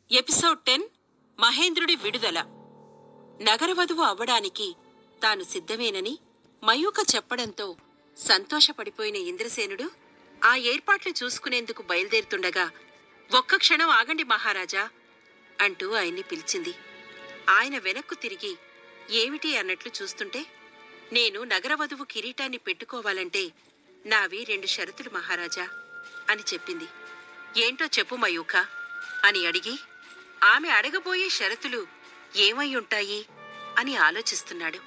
episode ten మహేంద్రుడి విడుదల నగరవధువు అవ్వడానికి తాను సిద్ధమేనని మయూక చెప్పడంతో సంతోషపడిపోయిన ఇంద్రసేనుడు ఆ ఏర్పాట్లు చూసుకునేందుకు బయలుదేరుతుండగా ఒక్క క్షణం ఆగండి మహారాజా అంటూ ఆయన్ని పిలిచింది ఆయన వెనక్కు తిరిగి ఏమిటి అన్నట్లు చూస్తుంటే నేను నగరవధువు కిరీటాన్ని పెట్టుకోవాలంటే నావి రెండు షరతులు మహారాజా అని చెప్పింది ఏంటో చెప్పు మయూక అని అడిగి ఆమె అడగబోయే షరతులు ఏమై ఉంటాయి అని ఆలోచిస్తున్నాడు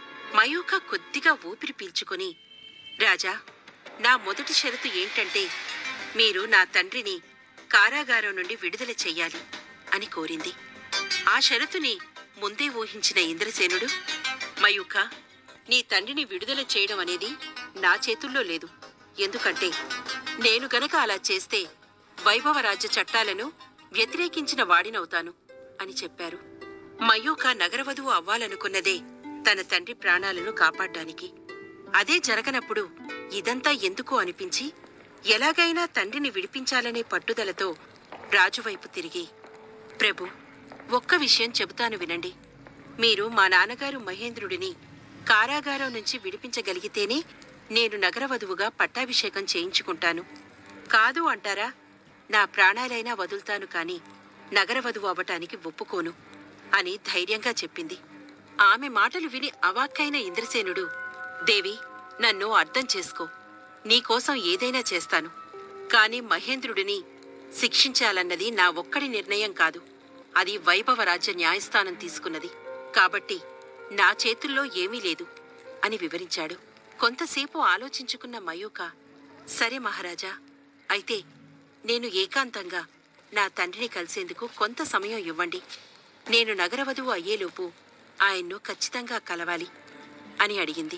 మయూక కొద్దిగా ఊపిరి పీల్చుకొని రాజా నా మొదటి షరతు ఏంటంటే మీరు నా తండ్రిని కారాగారం నుండి విడుదల చెయ్యాలి అని కోరింది ఆ షరతుని ముందే ఊహించిన ఇంద్రసేనుడు మయూక నీ తండ్రిని విడుదల చేయడం అనేది నా చేతుల్లో లేదు ఎందుకంటే నేను గనక అలా చేస్తే వైభవరాజ్య చట్టాలను వ్యతిరేకించిన వాడినవుతాను అని చెప్పారు మయూక నగరవధువు అవ్వాలనుకున్నదే తన తండ్రి ప్రాణాలను కాపాడ్డానికి అదే జరగనప్పుడు ఇదంతా ఎందుకు అనిపించి ఎలాగైనా తండ్రిని విడిపించాలనే పట్టుదలతో రాజువైపు తిరిగి ప్రభు ఒక్క విషయం చెబుతాను వినండి మీరు మా నాన్నగారు మహేంద్రుడిని కారాగారం నుంచి విడిపించగలిగితేనే నేను నగరవధువుగా పట్టాభిషేకం చేయించుకుంటాను కాదు అంటారా నా ప్రాణాలైనా వదులుతాను కాని నగరవధువు అవ్వటానికి ఒప్పుకోను అని ధైర్యంగా చెప్పింది ఆమె మాటలు విని అవాక్కైన ఇంద్రసేనుడు దేవి నన్ను అర్థం చేసుకో నీకోసం ఏదైనా చేస్తాను కాని మహేంద్రుడిని శిక్షించాలన్నది నా ఒక్కడి నిర్ణయం కాదు అది వైభవరాజ్య న్యాయస్థానం తీసుకున్నది కాబట్టి నా చేతుల్లో ఏమీ లేదు అని వివరించాడు కొంతసేపు ఆలోచించుకున్న మయూక సరే మహారాజా అయితే నేను ఏకాంతంగా నా తండ్రిని కలిసేందుకు కొంత సమయం ఇవ్వండి నేను నగరవధువు అయ్యేలోపు ఆయన్ను ఖచ్చితంగా కలవాలి అని అడిగింది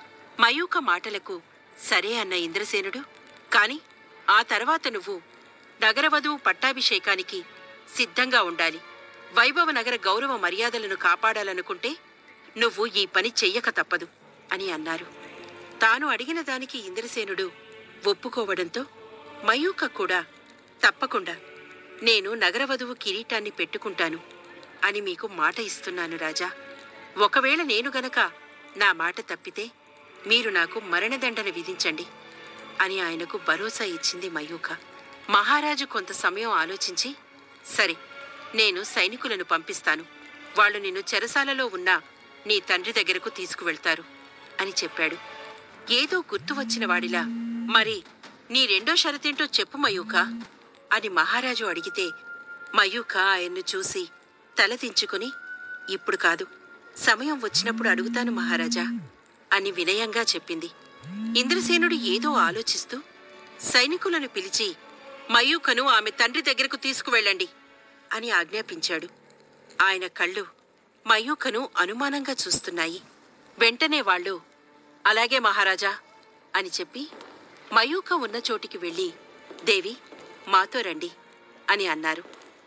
మయూక మాటలకు సరే అన్న ఇంద్రసేనుడు కాని ఆ తర్వాత నువ్వు నగరవధువు పట్టాభిషేకానికి సిద్ధంగా ఉండాలి వైభవ నగర గౌరవ మర్యాదలను కాపాడాలనుకుంటే నువ్వు ఈ పని చెయ్యక తప్పదు అని అన్నారు తాను అడిగిన దానికి ఇంద్రసేనుడు ఒప్పుకోవడంతో మయూక కూడా తప్పకుండా నేను నగరవధువు కిరీటాన్ని పెట్టుకుంటాను అని మీకు మాట ఇస్తున్నాను రాజా ఒకవేళ నేను గనక నా మాట తప్పితే మీరు నాకు మరణదండన విధించండి అని ఆయనకు భరోసా ఇచ్చింది మయూక మహారాజు కొంత సమయం ఆలోచించి సరే నేను సైనికులను పంపిస్తాను వాళ్ళు నిన్ను చెరసాలలో ఉన్న నీ తండ్రి దగ్గరకు తీసుకువెళ్తారు అని చెప్పాడు ఏదో గుర్తు వచ్చిన వాడిలా మరి నీ రెండో షరతేంటో చెప్పు మయూక అని మహారాజు అడిగితే మయూక ఆయన్ను చూసి తల దించుకుని ఇప్పుడు కాదు సమయం వచ్చినప్పుడు అడుగుతాను మహారాజా అని వినయంగా చెప్పింది ఇంద్రసేనుడు ఏదో ఆలోచిస్తూ సైనికులను పిలిచి మయూకను ఆమె తండ్రి దగ్గరకు తీసుకువెళ్ళండి అని ఆజ్ఞాపించాడు ఆయన కళ్ళు మయూకను అనుమానంగా చూస్తున్నాయి వెంటనే వాళ్ళు అలాగే మహారాజా అని చెప్పి మయూక ఉన్న చోటికి వెళ్ళి దేవి మాతో రండి అని అన్నారు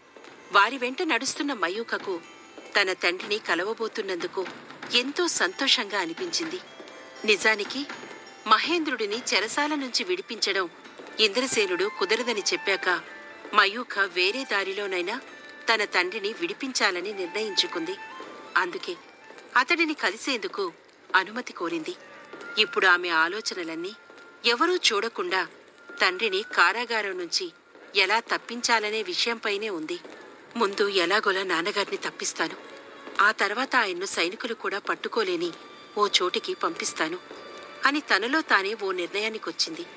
వారి వెంట నడుస్తున్న మయూకకు తన తండ్రిని కలవబోతున్నందుకు ఎంతో సంతోషంగా అనిపించింది నిజానికి మహేంద్రుడిని చెరసాల నుంచి విడిపించడం ఇంద్రసేనుడు కుదరదని చెప్పాక మయూక వేరే దారిలోనైనా తన తండ్రిని విడిపించాలని నిర్ణయించుకుంది అందుకే అతడిని కలిసేందుకు అనుమతి కోరింది ఇప్పుడు ఆమె ఆలోచనలన్నీ ఎవరూ చూడకుండా తండ్రిని కారాగారం నుంచి ఎలా తప్పించాలనే విషయంపైనే ఉంది ముందు ఎలాగోలా నాన్నగారిని తప్పిస్తాను ఆ తర్వాత ఆయన్ను సైనికులు కూడా పట్టుకోలేని ఓ చోటికి పంపిస్తాను అని తనలో తానే ఓ నిర్ణయానికొచ్చింది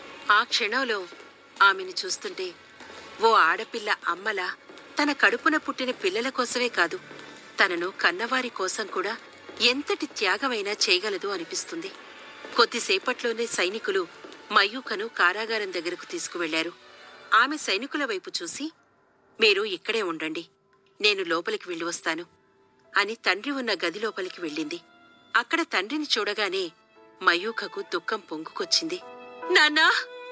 ఆ క్షణంలో ఆమెను చూస్తుంటే ఓ ఆడపిల్ల అమ్మలా తన కడుపున పుట్టిన పిల్లల కోసమే కాదు తనను కన్నవారి కోసం కూడా ఎంతటి త్యాగమైనా చేయగలదు అనిపిస్తుంది కొద్దిసేపట్లోనే సైనికులు మయూకను కారాగారం దగ్గరకు తీసుకువెళ్లారు ఆమె సైనికుల వైపు చూసి మీరు ఇక్కడే ఉండండి నేను లోపలికి వెళ్ళి వస్తాను అని తండ్రి ఉన్న గది లోపలికి వెళ్ళింది అక్కడ తండ్రిని చూడగానే మయూకకు దుఃఖం పొంగుకొచ్చింది నాన్నా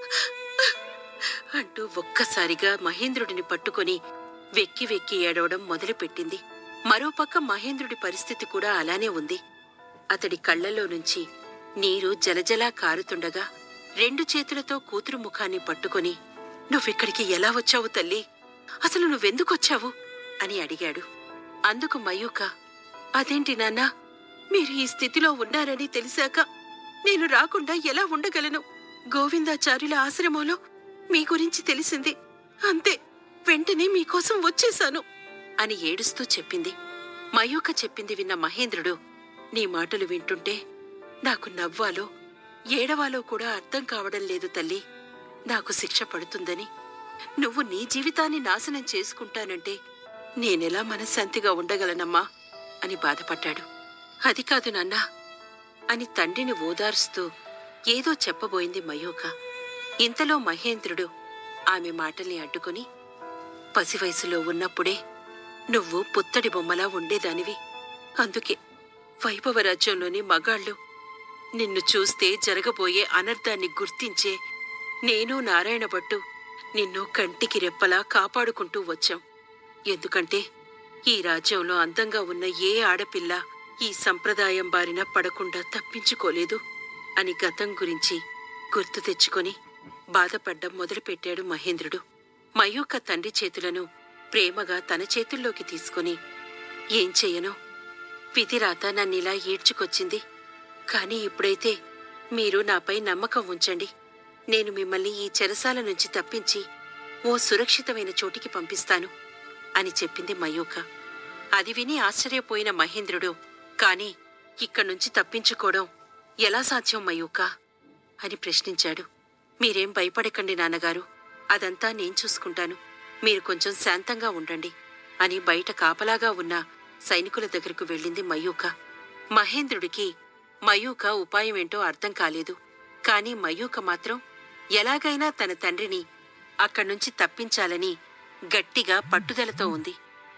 అంటూ ఒక్కసారిగా మహేంద్రుడిని పట్టుకొని వెక్కి వెక్కి ఏడవడం మొదలుపెట్టింది మరోపక్క మహేంద్రుడి పరిస్థితి కూడా అలానే ఉంది అతడి కళ్ళల్లో నుంచి నీరు జలజలా కారుతుండగా రెండు చేతులతో కూతురు ముఖాన్ని పట్టుకొని నువ్విక్కడికి ఎలా వచ్చావు తల్లి అసలు నువ్వెందుకొచ్చావు అని అడిగాడు అందుకు మయూక అదేంటి నాన్నా మీరు ఈ స్థితిలో ఉన్నారని తెలిసాక నేను రాకుండా ఎలా ఉండగలను గోవిందాచార్యుల ఆశ్రమంలో మీ గురించి తెలిసింది అంతే వెంటనే మీకోసం వచ్చేశాను అని ఏడుస్తూ చెప్పింది మయూక చెప్పింది విన్న మహేంద్రుడు నీ మాటలు వింటుంటే నాకు నవ్వాలో ఏడవాలో కూడా అర్థం కావడం లేదు తల్లి నాకు శిక్ష పడుతుందని నువ్వు నీ జీవితాన్ని నాశనం చేసుకుంటానంటే నేనెలా మనశ్శాంతిగా ఉండగలనమ్మా అని బాధపడ్డాడు అది కాదు నాన్నా అని తండ్రిని ఓదార్స్తూ ఏదో చెప్పబోయింది మయూక ఇంతలో మహేంద్రుడు ఆమె మాటల్ని అడ్డుకుని పసి వయసులో ఉన్నప్పుడే నువ్వు పుత్తడి బొమ్మలా ఉండేదానివి అందుకే వైభవరాజ్యంలోని మగాళ్ళు నిన్ను చూస్తే జరగబోయే అనర్థాన్ని గుర్తించే నేను నారాయణ భట్టు నిన్ను కంటికి రెప్పలా కాపాడుకుంటూ వచ్చాం ఎందుకంటే ఈ రాజ్యంలో అందంగా ఉన్న ఏ ఆడపిల్ల ఈ సంప్రదాయం బారిన పడకుండా తప్పించుకోలేదు అని గతం గురించి గుర్తు తెచ్చుకొని బాధపడ్డం మొదలుపెట్టాడు మహేంద్రుడు మయూక తండ్రి చేతులను ప్రేమగా తన చేతుల్లోకి తీసుకొని ఏం చెయ్యను విధిరాత నన్నిలా ఈడ్చుకొచ్చింది కానీ ఇప్పుడైతే మీరు నాపై నమ్మకం ఉంచండి నేను మిమ్మల్ని ఈ చెరసాల నుంచి తప్పించి ఓ సురక్షితమైన చోటికి పంపిస్తాను అని చెప్పింది మయూక అది విని ఆశ్చర్యపోయిన మహేంద్రుడు కాని ఇక్కడి నుంచి తప్పించుకోవడం ఎలా సాధ్యం మయూక అని ప్రశ్నించాడు మీరేం భయపడకండి నాన్నగారు అదంతా నేను చూసుకుంటాను మీరు కొంచెం శాంతంగా ఉండండి అని బయట కాపలాగా ఉన్న సైనికుల దగ్గరకు వెళ్ళింది మయూక మహేంద్రుడికి మయూక ఉపాయం ఏంటో అర్థం కాలేదు కాని మయూక మాత్రం ఎలాగైనా తన తండ్రిని అక్కడి నుంచి తప్పించాలని గట్టిగా పట్టుదలతో ఉంది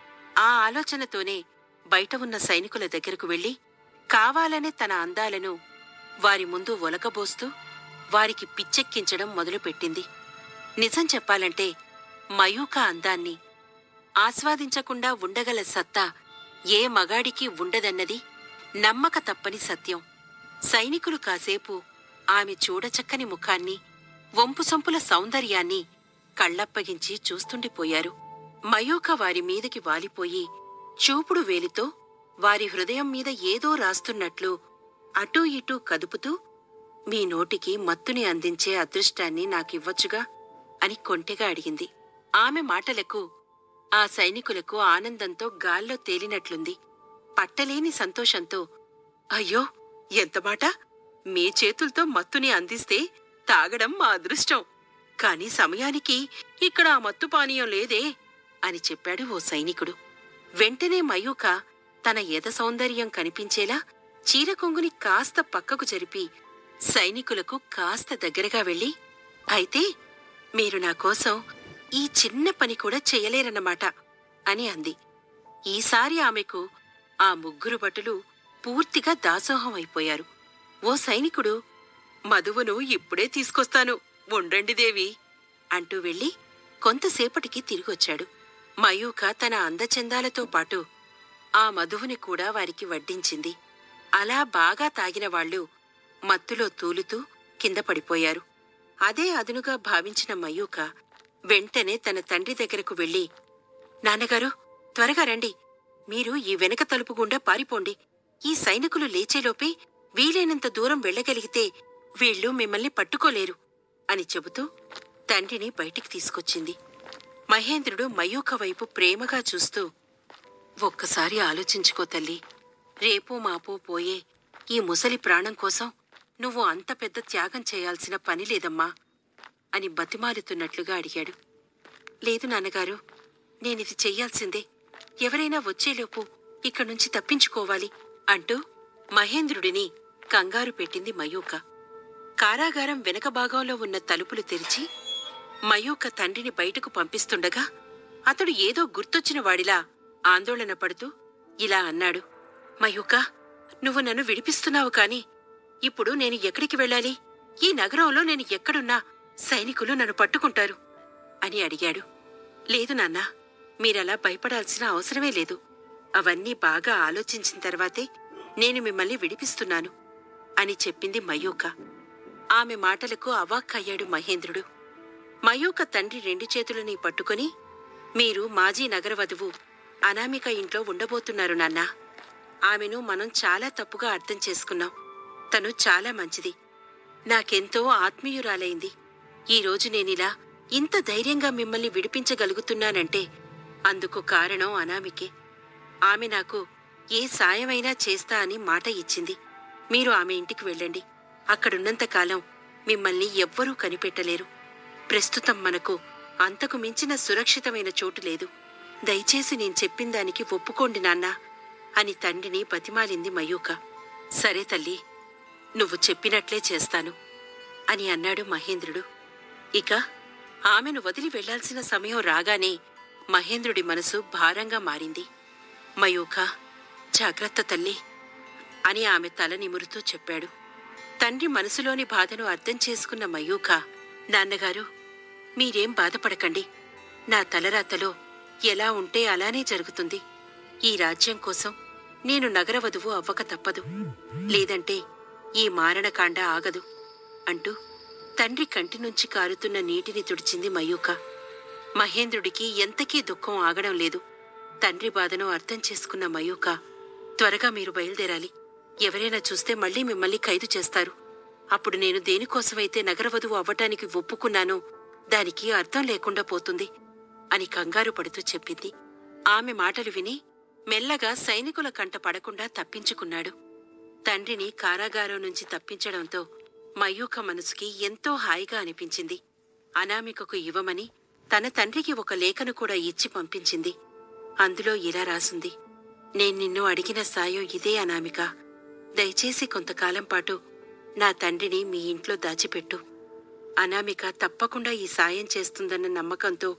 ఆ ఆలోచనతోనే బయట ఉన్న సైనికుల దగ్గరకు వెళ్లి కావాలనే తన అందాలను వారి ముందు ఒలకబోస్తూ వారికి పిచ్చెక్కించడం మొదలుపెట్టింది నిజం చెప్పాలంటే మయూక అందాన్ని ఆస్వాదించకుండా ఉండగల సత్తా ఏ మగాడికి ఉండదన్నది నమ్మక తప్పని సత్యం సైనికులు కాసేపు ఆమె చూడచక్కని ముఖాన్ని వంపుసొంపుల సౌందర్యాన్ని కళ్ళప్పగించి చూస్తుండిపోయారు మయూక వారి మీదకి వాలిపోయి చూపుడు వేలితో వారి హృదయం మీద ఏదో రాస్తున్నట్లు అటూ ఇటూ కదుపుతూ మీ నోటికి మత్తుని అందించే అదృష్టాన్ని నాకివ్వచ్చుగా అని కొంటెగా అడిగింది ఆమె మాటలకు ఆ సైనికులకు ఆనందంతో గాల్లో తేలినట్లుంది పట్టలేని సంతోషంతో అయ్యో ఎంత మాట మీ చేతులతో మత్తుని అందిస్తే తాగడం మా అదృష్టం కాని సమయానికి ఇక్కడ ఆ మత్తు పానీయం లేదే అని చెప్పాడు ఓ సైనికుడు వెంటనే మయూక తన ఎద సౌందర్యం కనిపించేలా చీర కొంగుని కాస్త పక్కకు జరిపి సైనికులకు కాస్త దగ్గరగా వెళ్ళి అయితే మీరు నా కోసం ఈ చిన్న పని కూడా చెయ్యలేరన్నమాట అని అంది ఈసారి ఆమెకు ఆ ముగ్గురు భటులు పూర్తిగా దాసోహం అయిపోయారు ఓ సైనికుడు మధువును ఇప్పుడే తీసుకొస్తాను ఉండండి దేవి అంటూ వెళ్ళి కొంతసేపటికి తిరిగొచ్చాడు మయూక తన అందచందాలతో పాటు ఆ మధువుని కూడా వారికి వడ్డించింది అలా బాగా తాగిన వాళ్ళు మత్తులో తూలుతూ కింద పడిపోయారు అదే అదునుగా భావించిన మయూక వెంటనే తన తండ్రి దగ్గరకు వెళ్ళి నాన్నగారు త్వరగా రండి మీరు ఈ వెనక తలుపు గుండా పారిపోండి ఈ సైనికులు లేచేలోపే వీలైనంత దూరం వెళ్ళగలిగితే వీళ్ళు మిమ్మల్ని పట్టుకోలేరు అని చెబుతూ తండ్రిని బయటికి తీసుకొచ్చింది మహేంద్రుడు మయూక వైపు ప్రేమగా చూస్తూ ఒక్కసారి ఆలోచించుకో తల్లి రేపో మాపో పోయే ఈ ముసలి ప్రాణం కోసం నువ్వు అంత పెద్ద త్యాగం చేయాల్సిన పని లేదమ్మా అని బతిమాలుతున్నట్లుగా అడిగాడు లేదు నాన్నగారు నేనిది చెయ్యాల్సిందే ఎవరైనా వచ్చేలోపు ఇక్కడి నుంచి తప్పించుకోవాలి అంటూ మహేంద్రుడిని కంగారు పెట్టింది మయూక కారాగారం వెనక భాగంలో ఉన్న తలుపులు తెరిచి మయూక తండ్రిని బయటకు పంపిస్తుండగా అతడు ఏదో గుర్తొచ్చిన వాడిలా ఆందోళన పడుతూ ఇలా అన్నాడు మయూక నువ్వు నన్ను విడిపిస్తున్నావు కాని ఇప్పుడు నేను ఎక్కడికి వెళ్ళాలి ఈ నగరంలో నేను ఎక్కడున్నా సైనికులు నన్ను పట్టుకుంటారు అని అడిగాడు లేదు నాన్నా మీరలా భయపడాల్సిన అవసరమే లేదు అవన్నీ బాగా ఆలోచించిన తర్వాతే నేను మిమ్మల్ని విడిపిస్తున్నాను అని చెప్పింది మయూక ఆమె మాటలకు అవాక్కయ్యాడు మహేంద్రుడు మయూక తండ్రి రెండు చేతులని పట్టుకొని మీరు మాజీ నగర వధువు అనామిక ఇంట్లో ఉండబోతున్నారు నాన్నా ఆమెను మనం చాలా తప్పుగా అర్థం చేసుకున్నాం తను చాలా మంచిది నాకెంతో ఆత్మీయురాలైంది ఈ రోజు నేనిలా ఇంత ధైర్యంగా మిమ్మల్ని విడిపించగలుగుతున్నానంటే అందుకు కారణం అనామికే ఆమె నాకు ఏ సాయమైనా చేస్తా అని మాట ఇచ్చింది మీరు ఆమె ఇంటికి వెళ్ళండి అక్కడున్నంత కాలం మిమ్మల్ని ఎవ్వరూ కనిపెట్టలేరు ప్రస్తుతం మనకు అంతకు మించిన సురక్షితమైన చోటు లేదు దయచేసి నేను చెప్పిన దానికి ఒప్పుకోండి నాన్నా అని తండ్రిని బతిమాలింది మయూక సరే తల్లి నువ్వు చెప్పినట్లే చేస్తాను అని అన్నాడు మహేంద్రుడు ఇక ఆమెను వదిలి వెళ్లాల్సిన సమయం రాగానే మహేంద్రుడి మనసు భారంగా మారింది మయూక జాగ్రత్త తల్లి అని ఆమె తల నిమురుతూ చెప్పాడు తండ్రి మనసులోని బాధను అర్థం చేసుకున్న మయూక నాన్నగారు మీరేం బాధపడకండి నా తలరాతలో ఎలా ఉంటే అలానే జరుగుతుంది ఈ రాజ్యం కోసం నేను నగరవధువు అవ్వక తప్పదు లేదంటే ఈ మారణకాండ ఆగదు అంటూ తండ్రి కంటి నుంచి కారుతున్న నీటిని తుడిచింది మయూక మహేంద్రుడికి ఎంతకీ దుఃఖం ఆగడం లేదు తండ్రి బాధను అర్థం చేసుకున్న మయూక త్వరగా మీరు బయలుదేరాలి ఎవరైనా చూస్తే మళ్ళీ మిమ్మల్ని ఖైదు చేస్తారు అప్పుడు నేను దేనికోసమైతే నగరవధువు అవ్వటానికి ఒప్పుకున్నానో దానికి అర్థం లేకుండా పోతుంది అని కంగారు పడుతూ చెప్పింది ఆమె మాటలు విని మెల్లగా సైనికుల కంట పడకుండా తప్పించుకున్నాడు తండ్రిని కారాగారం నుంచి తప్పించడంతో మయూక మనసుకి ఎంతో హాయిగా అనిపించింది అనామికకు ఇవ్వమని తన తండ్రికి ఒక లేఖను కూడా ఇచ్చి పంపించింది అందులో ఇలా రాసుంది నేను నిన్ను అడిగిన సాయం ఇదే అనామిక దయచేసి కొంతకాలం పాటు నా తండ్రిని మీ ఇంట్లో దాచిపెట్టు అనామిక తప్పకుండా ఈ సాయం చేస్తుందన్న నమ్మకంతో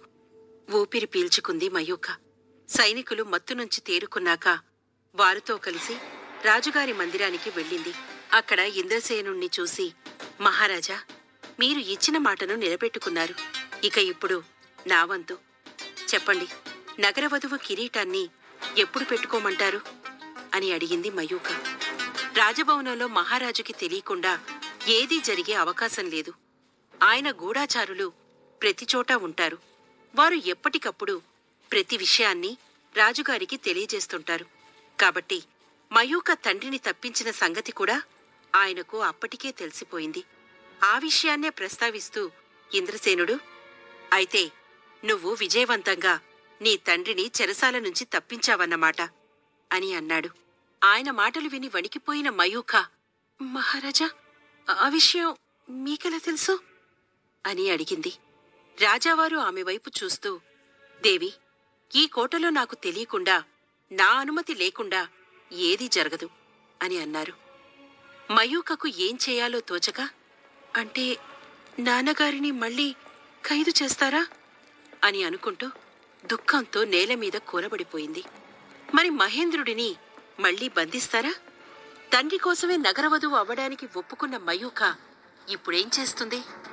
ఊపిరి పీల్చుకుంది మయూక సైనికులు మత్తు నుంచి తేరుకున్నాక వారితో కలిసి రాజుగారి మందిరానికి వెళ్ళింది అక్కడ ఇంద్రసేనుణ్ణి చూసి మహారాజా మీరు ఇచ్చిన మాటను నిలబెట్టుకున్నారు ఇక ఇప్పుడు నా వంతు చెప్పండి నగరవధువు కిరీటాన్ని ఎప్పుడు పెట్టుకోమంటారు అని అడిగింది మయూక రాజభవనంలో మహారాజుకి తెలియకుండా ఏదీ జరిగే అవకాశం లేదు ఆయన గూఢాచారులు ప్రతి చోట ఉంటారు వారు ఎప్పటికప్పుడు ప్రతి విషయాన్ని రాజుగారికి తెలియజేస్తుంటారు కాబట్టి మయూక తండ్రిని తప్పించిన సంగతి కూడా ఆయనకు అప్పటికే తెలిసిపోయింది ఆ విషయాన్నే ప్రస్తావిస్తూ ఇంద్రసేనుడు అయితే నువ్వు విజయవంతంగా నీ తండ్రిని చెరసాల నుంచి తప్పించావన్నమాట అని అన్నాడు ఆయన మాటలు విని వణికిపోయిన మయూఖ మహారాజా ఆ విషయం మీకెలా తెలుసు అని అడిగింది రాజావారు ఆమె వైపు చూస్తూ దేవి ఈ కోటలో నాకు తెలియకుండా నా అనుమతి లేకుండా ఏదీ జరగదు అని అన్నారు మయూకకు ఏం చేయాలో తోచక అంటే నాన్నగారిని మళ్ళీ ఖైదు చేస్తారా అని అనుకుంటూ దుఃఖంతో నేల మీద కూలబడిపోయింది మరి మహేంద్రుడిని మళ్ళీ బంధిస్తారా తండ్రి కోసమే నగరవధువు అవ్వడానికి ఒప్పుకున్న మయూక ఇప్పుడేం చేస్తుంది